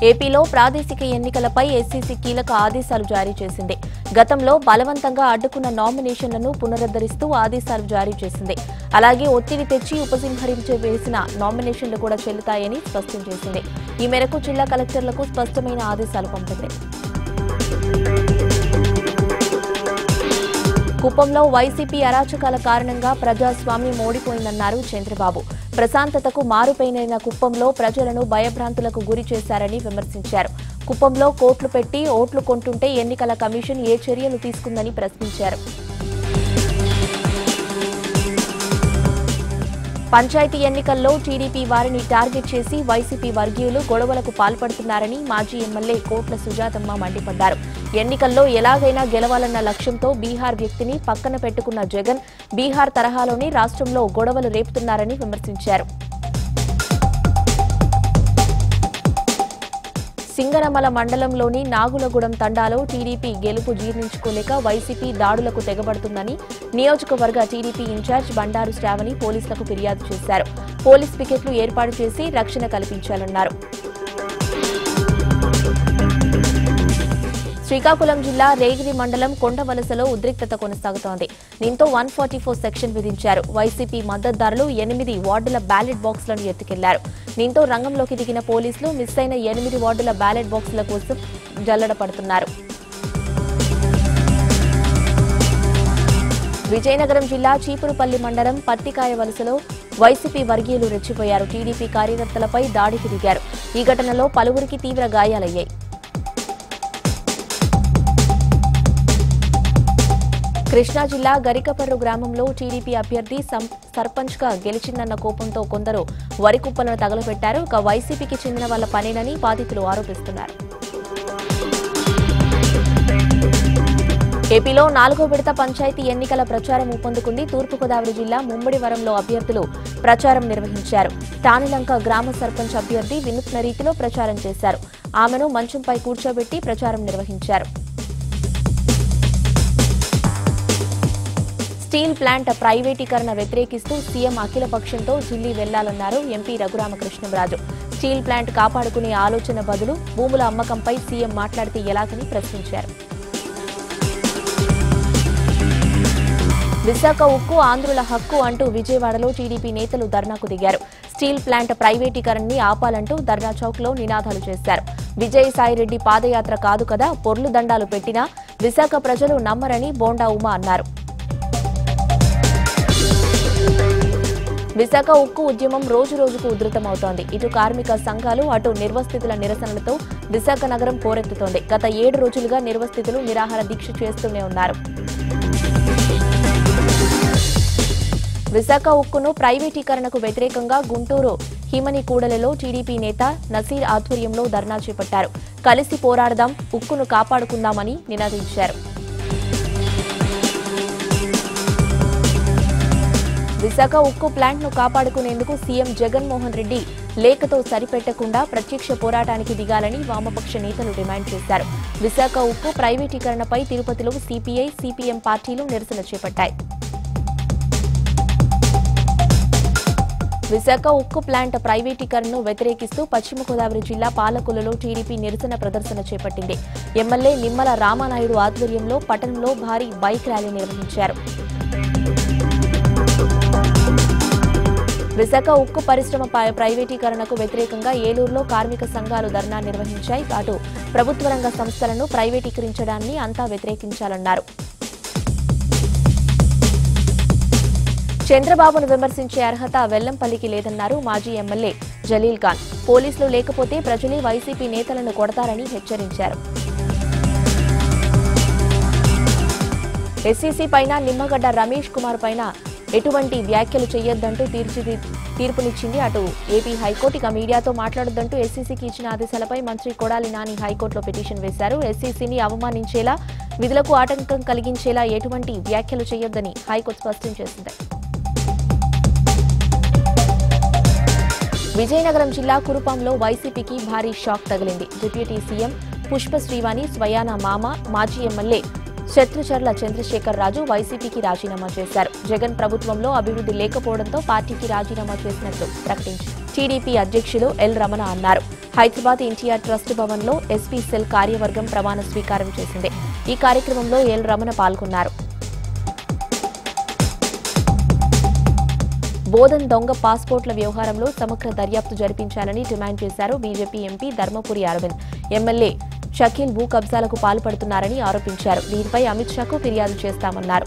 ఏపీలో ప్రాదేశిక ఎన్నికలపై ఎస్సీసీ కీలక ఆదేశాలు జారీ చేసింది గతంలో బలవంతంగా అడ్డుకున్న నామినేషన్లను పునరుద్ధరిస్తూ ఆదేశాలు జారీ చేసింది అలాగే ఒత్తిడి తెచ్చి ఉపసంహరించే వేసిన నామినేషన్లు కూడా చెల్లుతాయని స్పష్టం చేసింది ఈ మేరకు జిల్లా కలెక్టర్లకు స్పష్టమైన ఆదేశాలు పంపింది కుప్పంలో వైసీపీ అరాచకాల కారణంగా ప్రజాస్వామ్యం ఓడిపోయిందన్నారు చంద్రబాబు ప్రశాంతతకు మారుపైనైన కుప్పంలో ప్రజలను భయభ్రాంతులకు గురి చేశారని విమర్శించారు కుప్పంలో కోట్లు పెట్టి ఓట్లు కొంటుంటే ఎన్నికల కమిషన్ ఏ చర్యలు తీసుకుందని ప్రశ్నించారు పంచాయతీ ఎన్నికల్లో టీడీపీ వారిని టార్గెట్ చేసి వైసీపీ వర్గీయులు గొడవలకు పాల్పడుతున్నారని మాజీ ఎమ్మెల్యే కోట్ల సుజాతమ్మ మండిపడ్డారు ఎన్నికల్లో ఎలాగైనా గెలవాలన్న లక్ష్యంతో బీహార్ వ్యక్తిని పక్కన పెట్టుకున్న జగన్ బీహార్ తరహాలోనే రాష్ట్రంలో గొడవలు రేపుతున్నారని విమర్శించారు సింగరమల మండలంలోని నాగులగూడెం తండాలో టీడీపీ గెలుపు జీర్ణించుకోలేక వైసీపీ దాడులకు తెగబడుతుందని నియోజకవర్గ టీడీపీ ఇన్ఛార్జ్ బండారు శ్రావణి పోలీసులకు ఫిర్యాదు చేశారు పోలీస్ పికెట్లు ఏర్పాటు చేసి రక్షణ కల్పించాలన్నారు శ్రీకాకుళం జిల్లా రేగిరి మండలం కొండవలసలో ఉద్రిక్తత కొనసాగుతోంది దీంతో వన్ ఫార్టీ ఫోర్ సెక్షన్ విధించారు వైసీపీ మద్దతుదారులు ఎనిమిది వార్డుల బ్యాలెట్ బాక్సులను ఎత్తుకెళ్లారు దీంతో రంగంలోకి దిగిన పోలీసులు మిస్ అయిన ఎనిమిది వార్డుల బ్యాలెట్ బాక్సుల కోసం జల్లడ పడుతున్నారు విజయనగరం జిల్లా చీపురుపల్లి మండలం పత్తికాయ వలసలో వైసీపీ వర్గీయులు రెచ్చిపోయారు టీడీపీ కార్యకర్తలపై దాడికి దిగారు ఈ ఘటనలో పలువురికి తీవ్ర గాయాలయ్యాయి కృష్ణా జిల్లా గరికపర్రు గ్రామంలో టీడీపీ అభ్యర్థి సం- సర్పంచ్గా గెలిచిందన్న కోపంతో కొందరు వరి కుప్పలను తగలబెట్టారు ఇక వైసీపీకి చెందిన వాళ్ళ పనేనని బాధితులు ఆరోపిస్తున్నారు ఏపీలో నాలుగో విడత పంచాయతీ ఎన్నికల ప్రచారం ఊపందుకుంది తూర్పుగోదావరి జిల్లా ముమ్మడివరంలో అభ్యర్థులు ప్రచారం నిర్వహించారు తానిలంక గ్రామ సర్పంచ్ అభ్యర్థి వినూత్న రీతిలో ప్రచారం చేశారు ఆమెను మంచంపై కూర్చోబెట్టి ప్రచారం నిర్వహించారు స్టీల్ ప్లాంట్ ప్రైవేటీకరణ వ్యతిరేకిస్తూ సీఎం అఖిలపక్షంతో ఢిల్లీ వెళ్లాలన్నారు ఎంపీ రఘురామకృష్ణంరాజు స్టీల్ ప్లాంట్ కాపాడుకునే ఆలోచన బదులు భూముల అమ్మకంపై సీఎం మాట్లాడితే ఎలాగని ప్రశ్నించారు విశాఖ ఉక్కు ఆంధ్రుల హక్కు అంటూ విజయవాడలో టీడీపీ నేతలు ధర్నాకు దిగారు స్టీల్ ప్లాంట్ ప్రైవేటీకరణని ఆపాలంటూ ధర్నా చౌక్ లో నినాదాలు చేశారు విజయసాయిరెడ్డి పాదయాత్ర కాదు కదా పొర్లు దండాలు పెట్టినా విశాఖ ప్రజలు నమ్మరని బోండా ఉమా అన్నారు విశాఖ ఉక్కు ఉద్యమం రోజు రోజుకు ఉధృతమవుతోంది ఇటు కార్మిక సంఘాలు అటు నిర్వస్థితుల నిరసనలతో విశాఖ నగరం పోరెత్తుతోంది గత ఏడు రోజులుగా నిర్వస్థితులు నిరాహార దీక్ష చేస్తూనే ఉన్నారు విశాఖ ఉక్కును ప్రైవేటీకరణకు వ్యతిరేకంగా గుంటూరు హిమని కూడలిలో టీడీపీ నేత నసీర్ ఆధ్వర్యంలో ధర్నా చేపట్టారు కలిసి పోరాడదాం ఉక్కును కాపాడుకుందామని నినాదించారు విశాఖ ఉక్కు ప్లాంట్ ను కాపాడుకునేందుకు సీఎం జగన్మోహన్ రెడ్డి లేఖతో సరిపెట్టకుండా ప్రత్యక్ష పోరాటానికి దిగాలని వామపక్ష నేతలు డిమాండ్ చేశారు విశాఖ ఉక్కు ప్రైవేటీకరణపై తిరుపతిలో సిపిఐ సిపిఎం పార్టీలు నిరసన చేపట్టాయి విశాఖ ఉక్కు ప్లాంట్ ప్రైవేటీకరణను వ్యతిరేకిస్తూ పశ్చిమ గోదావరి జిల్లా పాలకులలో టీడీపీ నిరసన ప్రదర్శన చేపట్టింది ఎమ్మెల్యే నిమ్మల రామానాయుడు ఆధ్వర్యంలో పట్టణంలో భారీ బైక్ ర్యాలీ నిర్వహించారు విశాఖ ఉక్కు పరిశ్రమ పై- ప్రైవేటీకరణకు వ్యతిరేకంగా ఏలూరులో కార్మిక సంఘాలు ధర్నా నిర్వహించాయి అటు ప్రభుత్వ రంగ సంస్థలను ప్రైవేటీకరించడాన్ని అంతా వ్యతిరేకించాలన్నారు చంద్రబాబును విమర్శించే అర్హత వెల్లంపల్లికి లేదన్నారు మాజీ ఎమ్మెల్యే జలీల్ ఖాన్ పోలీసులు లేకపోతే ప్రజలే వైసీపీ నేతలను కొడతారని హెచ్చరించారు ఎస్సీసీ పైన నిమ్మగడ్డ రమేష్ కుమార్ పైన ఎటువంటి వ్యాఖ్యలు చేయొద్దంటూ తీర్చిది తీర్పునిచ్చింది అటు ఏపీ హైకోర్టు ఇక మీడియాతో మాట్లాడొద్దంటూ ఎస్సీసీకి ఇచ్చిన ఆదేశాలపై మంత్రి కొడాలి నాని హైకోర్టులో పిటిషన్ వేశారు ఎస్సీసీని అవమానించేలా విధులకు ఆటంకం కలిగించేలా ఎటువంటి వ్యాఖ్యలు చేయొద్దని హైకోర్టు స్పష్టం చేసింది విజయనగరం జిల్లా కురుపాంలో వైసీపీకి భారీ షాక్ తగిలింది డిప్యూటీ సీఎం పుష్ప శ్రీవాణి స్వయాన మామ మాజీ ఎమ్మెల్యే శత్రుచర్ల చంద్రశేఖర్ రాజు వైసీపీకి రాజీనామా చేశారు జగన్ ప్రభుత్వంలో అభివృద్ధి లేకపోవడంతో పార్టీకి రాజీనామా చేసినట్లు ప్రకటించారు టీడీపీ అధ్యక్షులు ఎల్ రమణ అన్నారు హైదరాబాద్ ఎన్టీఆర్ ట్రస్ట్ భవన్లో ఎస్పీ సెల్ కార్యవర్గం ప్రమాణ స్వీకారం చేసింది ఈ కార్యక్రమంలో ఎల్ రమణ పాల్గొన్నారు బోధన్ దొంగ పాస్పోర్ట్ల వ్యవహారంలో సమగ్ర దర్యాప్తు జరిపించాలని డిమాండ్ చేశారు BJP MP Dharmapuri Arvind MLA Shakeel భూ కబ్జాలకు పాల్పడుతున్నారని ఆరోపించారు దీనిపై అమిత్ షాకు ఫిర్యాదు చేస్తామన్నారు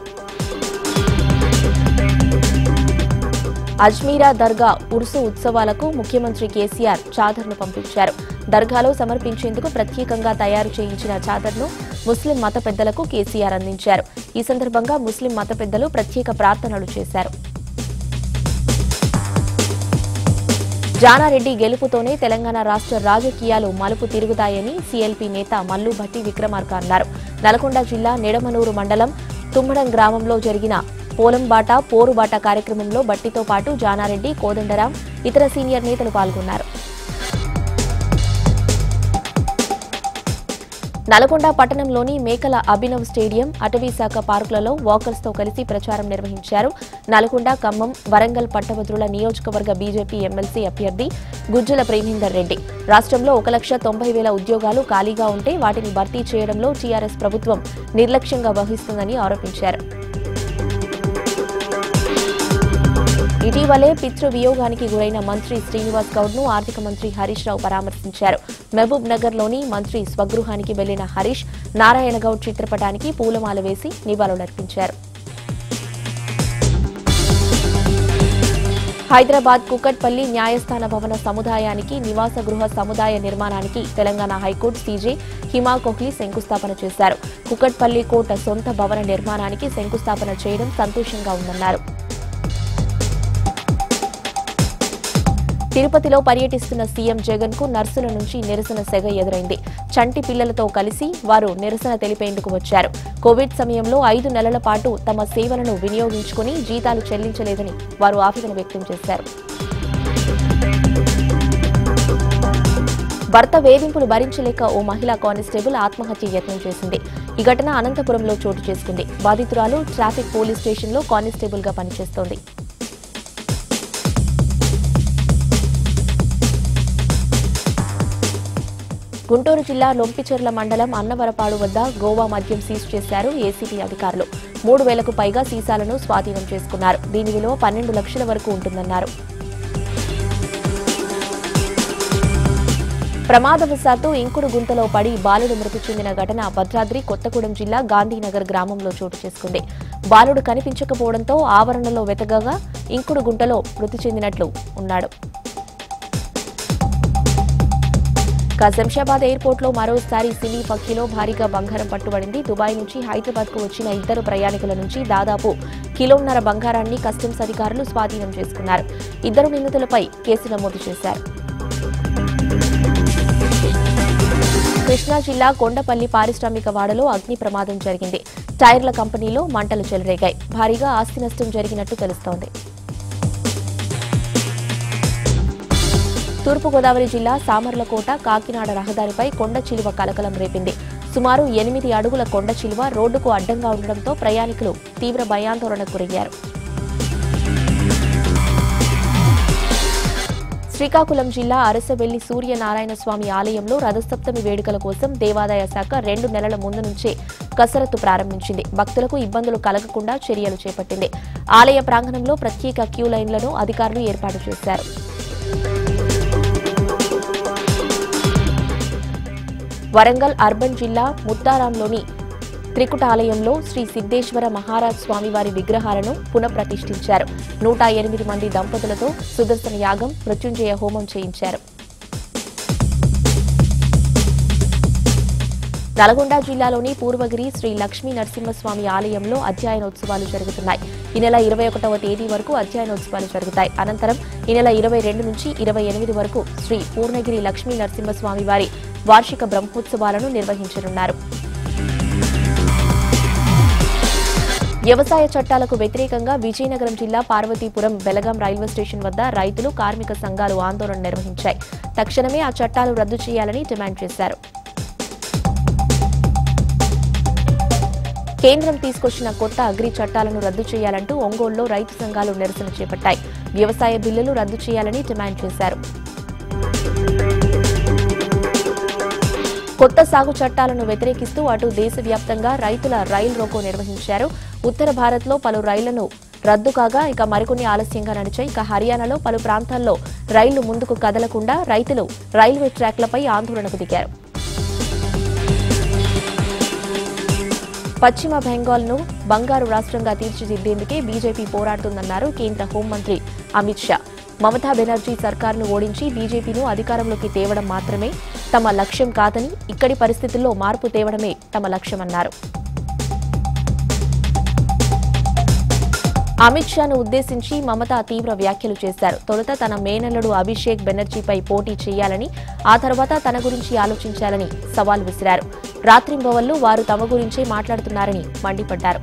అజ్మీరా దర్గా ఉర్సు ఉత్సవాలకు ముఖ్యమంత్రి కేసీఆర్ చాదర్ను పంపించారు దర్గాలో సమర్పించేందుకు ప్రత్యేకంగా తయారు చేయించిన చాదర్ను ముస్లిం మత పెద్దలకు కేసీఆర్ అందించారు ఈ సందర్భంగా ముస్లిం మత పెద్దలు ప్రత్యేక ప్రార్థనలు చేశారు జానారెడ్డి గెలుపుతోనే తెలంగాణ రాష్ట్ర రాజకీయాలు మలుపు తిరుగుతాయని సీఎల్పీ నేత మల్లు భట్టి విక్రమార్క అన్నారు నల్గొండ జిల్లా నిడమనూరు మండలం తుమ్మడం గ్రామంలో జరిగిన పోలంబాట పోరుబాట కార్యక్రమంలో బట్టితో పాటు జానారెడ్డి కోదండరాం ఇతర సీనియర్ నేతలు పాల్గొన్నారు నల్గొండ పట్టణంలోని మేకల అభినవ్ స్టేడియం అటవీ శాఖ పార్కులలో వాకర్స్ తో కలిసి ప్రచారం నిర్వహించారు నల్గొండ ఖమ్మం వరంగల్ పట్టభద్రుల నియోజకవర్గ బీజేపీ ఎమ్మెల్సీ అభ్యర్థి గుజ్జల ప్రేమేందర్ రెడ్డి రాష్ట్రంలో ఒక లక్ష తొంభై వేల ఉద్యోగాలు ఖాళీగా ఉంటే వాటిని భర్తీ చేయడంలో టీఆర్ఎస్ ప్రభుత్వం నిర్లక్ష్యంగా వహిస్తుందని ఆరోపించారు ఇటీవలే పితృ వియోగానికి గురైన మంత్రి శ్రీనివాస్ గౌడ్ ను ఆర్థిక మంత్రి హరీష్ రావు పరామర్శించారు మహబూబ్ నగర్ లోని మంత్రి స్వగృహానికి వెళ్లిన హరీష్ నారాయణ గౌడ్ చిత్రపటానికి పూలమాల వేసి నివాళులర్పించారు హైదరాబాద్ కుకట్పల్లి న్యాయస్థాన భవన సముదాయానికి నివాస గృహ సముదాయ నిర్మాణానికి తెలంగాణ హైకోర్టు సీజే హిమా కోహ్లీ శంకుస్థాపన చేశారు కుకట్పల్లి కోట సొంత భవన నిర్మాణానికి శంకుస్థాపన చేయడం సంతోషంగా ఉందన్నారు తిరుపతిలో పర్యటిస్తున్న సీఎం జగన్ కు నర్సుల నుంచి నిరసన సెగ ఎదురైంది చంటి పిల్లలతో కలిసి వారు నిరసన తెలిపేందుకు వచ్చారు కోవిడ్ సమయంలో ఐదు నెలల పాటు తమ సేవలను వినియోగించుకుని జీతాలు చెల్లించలేదని వారు ఆవేదన వ్యక్తం చేశారు భర్త వేధింపులు భరించలేక ఓ మహిళా కానిస్టేబుల్ ఆత్మహత్య యత్నం చేసింది ఈ ఘటన అనంతపురంలో చోటు చేసుకుంది బాధితురాలు ట్రాఫిక్ పోలీస్ స్టేషన్లో కానిస్టేబుల్ గా పనిచేస్తోంది గుంటూరు జిల్లా లొంపిచెర్ల మండలం అన్నవరపాడు వద్ద గోవా మద్యం సీజ్ చేశారు ఏసీబీ అధికారులు మూడు వేలకు పైగా సీసాలను స్వాధీనం చేసుకున్నారు దీని విలువ పన్నెండు లక్షల వరకు ఉంటుందన్నారు ప్రమాదవశాత్తు ఇంకుడు గుంతలో పడి బాలుడు మృతి చెందిన ఘటన భద్రాద్రి కొత్తగూడెం జిల్లా గాంధీనగర్ గ్రామంలో చోటు చేసుకుంది బాలుడు కనిపించకపోవడంతో ఆవరణలో వెతకగా ఇంకుడు గుంటలో మృతి చెందినట్లు ఉన్నాడు ఇక శంషాబాద్ ఎయిర్పోర్ట్ లో మరోసారి సినీ పక్కీలో భారీగా బంగారం పట్టుబడింది దుబాయ్ నుంచి హైదరాబాద్ కు వచ్చిన ఇద్దరు ప్రయాణికుల నుంచి దాదాపు కిలోన్నర బంగారాన్ని కస్టమ్స్ అధికారులు స్వాధీనం చేసుకున్నారు ఇద్దరు నిందితులపై కేసు నమోదు చేశారు కృష్ణా జిల్లా కొండపల్లి పారిశ్రామిక వాడలో అగ్ని ప్రమాదం జరిగింది టైర్ల కంపెనీలో మంటలు చెలరేగాయి భారీగా ఆస్తి నష్టం జరిగినట్టు తెలుస్తోంది తూర్పుగోదావరి జిల్లా సామర్లకోట కాకినాడ రహదారిపై కొండ చిలువ కలకలం రేపింది సుమారు ఎనిమిది అడుగుల కొండ చిలువ రోడ్డుకు అడ్డంగా ఉండడంతో ప్రయాణికులు తీవ్ర భయాందోళనకు గురయ్యారు శ్రీకాకుళం జిల్లా అరసవెల్లి సూర్యనారాయణ స్వామి ఆలయంలో రథసప్తమి వేడుకల కోసం దేవాదాయ శాఖ రెండు నెలల ముందు నుంచే కసరత్తు ప్రారంభించింది భక్తులకు ఇబ్బందులు కలగకుండా చర్యలు చేపట్టింది ఆలయ ప్రాంగణంలో ప్రత్యేక క్యూ లైన్లను అధికారులు ఏర్పాటు చేశారు వరంగల్ అర్బన్ జిల్లా ముత్తారాంలోని త్రికుటాలయంలో శ్రీ సిద్ధేశ్వర మహారాజ్ స్వామివారి విగ్రహాలను పునఃప్రతిష్ఠించారు నూట ఎనిమిది మంది దంపతులతో సుదర్శన యాగం మృత్యుంజయ హోమం చేయించారు నల్గొండ జిల్లాలోని పూర్వగిరి శ్రీ లక్ష్మీ నరసింహస్వామి ఆలయంలో అధ్యయనోత్సవాలు జరుగుతున్నాయి ఈ నెల ఇరవై ఒకటవ తేదీ వరకు అధ్యయనోత్సవాలు జరుగుతాయి అనంతరం ఈ నెల ఇరవై రెండు నుంచి ఇరవై ఎనిమిది వరకు శ్రీ పూర్ణగిరి లక్ష్మీ నరసింహస్వామి వారి వార్షిక బ్రహ్మోత్సవాలను నిర్వహించనున్నారు వ్యవసాయ చట్టాలకు వ్యతిరేకంగా విజయనగరం జిల్లా పార్వతీపురం బెలగాం రైల్వే స్టేషన్ వద్ద రైతులు కార్మిక సంఘాలు ఆందోళన నిర్వహించాయి తక్షణమే ఆ చట్టాలు రద్దు చేయాలని డిమాండ్ చేశారు కేంద్రం తీసుకొచ్చిన కొత్త అగ్రి చట్టాలను రద్దు చేయాలంటూ ఒంగోలులో రైతు సంఘాలు నిరసన చేపట్టాయి వ్యవసాయ బిల్లులు రద్దు చేయాలని డిమాండ్ చేశారు కొత్త సాగు చట్టాలను వ్యతిరేకిస్తూ అటు దేశవ్యాప్తంగా రైతుల రైలు రోకో నిర్వహించారు ఉత్తర భారత్లో పలు రైళ్లను రద్దు కాగా ఇక మరికొన్ని ఆలస్యంగా నడిచాయి ఇక హర్యానాలో పలు ప్రాంతాల్లో రైళ్లు ముందుకు కదలకుండా రైతులు రైల్వే ట్రాక్లపై ఆందోళనకు దిగారు పశ్చిమ బెంగాల్ను బంగారు రాష్ట్రంగా తీర్చిదిద్దేందుకే బీజేపీ పోరాడుతుందన్నారు కేంద్ర హోంమంత్రి అమిత్ షా మమతా బెనర్జీ సర్కార్ను ఓడించి బీజేపీను అధికారంలోకి తేవడం మాత్రమే తమ లక్ష్యం కాదని ఇక్కడి పరిస్థితుల్లో మార్పు తేవడమే తమ లక్ష్యమన్నారు అమిత్ షాను ఉద్దేశించి మమత తీవ్ర వ్యాఖ్యలు చేశారు తొలుత తన మేనల్లుడు అభిషేక్ బెనర్జీపై పోటీ చేయాలని ఆ తర్వాత తన గురించి ఆలోచించాలని సవాల్ విసిరారు రాత్రింబవళ్లు వారు తమ గురించే మాట్లాడుతున్నారని మండిపడ్డారు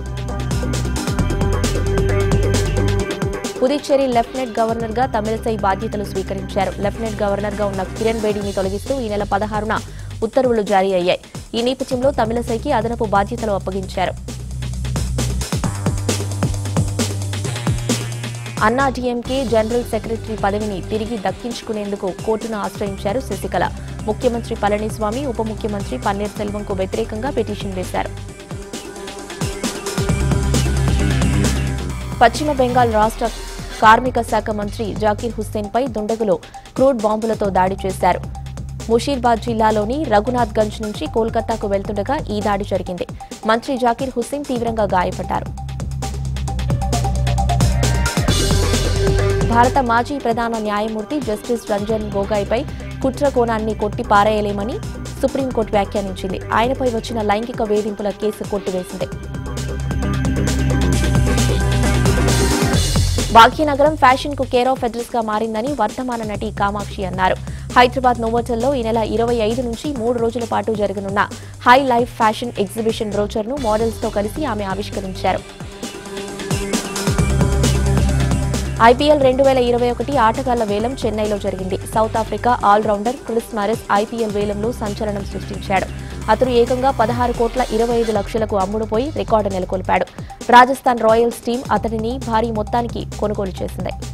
పుదుచ్చేరి లెఫ్టినెంట్ గవర్నర్ గా తమిళసై బాధ్యతలు స్వీకరించారు లెఫ్టినెంట్ గవర్నర్ గా ఉన్న కిరణ్ బేడిని తొలగిస్తూ ఈ నెల పదహారున ఉత్తర్వులు జారీ అయ్యాయి ఈ నేపథ్యంలో తమిళసైకి అదనపు బాధ్యతలు అప్పగించారు అన్నా డీఎంకే జనరల్ సెక్రటరీ పదవిని తిరిగి దక్కించుకునేందుకు కోర్టును ఆశ్రయించారు శశికళ ముఖ్యమంత్రి పళనిస్వామి ఉప ముఖ్యమంత్రి పన్నీర్ సెల్వంకు వ్యతిరేకంగా పిటిషన్ వేశారు పశ్చిమ బెంగాల్ రాష్ట్ర కార్మిక శాఖ మంత్రి జాకీర్ హుస్సేన్ పై దుండగులు క్రూడ్ బాంబులతో దాడి చేశారు ముషీర్బాద్ జిల్లాలోని రఘునాథ్ గంజ్ నుంచి కోల్కతాకు వెళ్తుండగా ఈ దాడి జరిగింది మంత్రి జాకీర్ హుస్సేన్ తీవ్రంగా గాయపడ్డారు భారత మాజీ ప్రధాన న్యాయమూర్తి జస్టిస్ రంజన్ గోగాయ్పై కుట్ర కోణాన్ని కొట్టి పారేయలేమని సుప్రీంకోర్టు వ్యాఖ్యానించింది ఆయనపై వచ్చిన లైంగిక వేధింపుల కేసు కొట్టివేసింది భాగ్యనగరం ఫ్యాషన్ కు కేర్ ఆఫ్ అడ్రస్ గా మారిందని వర్ధమాన నటి కామాక్షి అన్నారు హైదరాబాద్ నోవోటల్లో ఈ నెల ఇరవై ఐదు నుంచి మూడు రోజుల పాటు జరగనున్న high life fashion exhibition brochure ను మోడల్స్ తో కలిసి ఆమె ఆవిష్కరించారు ఐపీఎల్ రెండు వేల ఇరవై ఒకటి ఆటగాళ్ల వేలం చెన్నైలో జరిగింది South Africa allrounder Chris Morris IPL వేలంలో సంచలనం సృష్టించాడు అతను ఏకంగా పదహారు కోట్ల ఇరవై ఐదు లక్షలకు అమ్ముడుపోయి రికార్డు నెలకొల్పాడు రాజస్థాన్ రాయల్స్ టీం అతడిని భారీ మొత్తానికి కొనుగోలు చేసింది